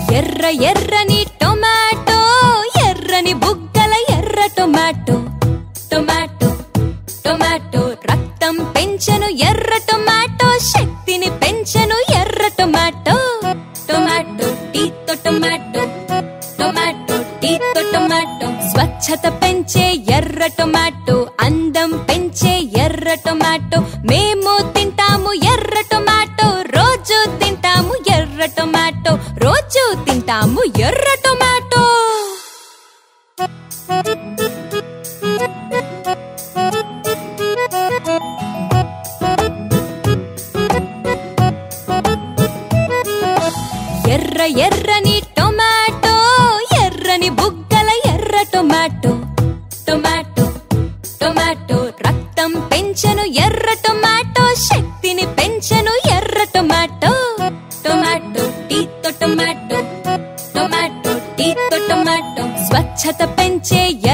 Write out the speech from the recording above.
ఎర్ర ఎర్రని టొమాటో ఎర్రని బుగ్గల ఎర్ర టొమాటో టొమాటో టొమాటో రక్తం పెంచెను ఎర్ర టొమాటో శక్తిని పెంచెను ఎర్ర టొమాటో టొమాటో టీతో టొమాటో టొమాటో టీతో టొమాటో స్వచ్ఛత పెంచే ఎర్ర టొమాటో అందం పెంచే ఎర్ర టొమాటో మేము తింటాము ఎర్ర టొమాటో రోజు తింటాము ఎర్ర టొమాటో రోజు తింటాము ఎర్ర టొమాటో ఎర్ర ఎర్రని టొమాటో ఎర్రని బుగ్గల ఎర్ర టొమాటో టొమాటో టొమాటో రక్తం పెంచెను ఎర్ర టొమాటో శక్తిని పెంచెను ఎర్ర టొమాటో టొమాటో టీతో టొమాటో టొమాటో టీతో టొమాటో స్వచ్ఛత పెంచే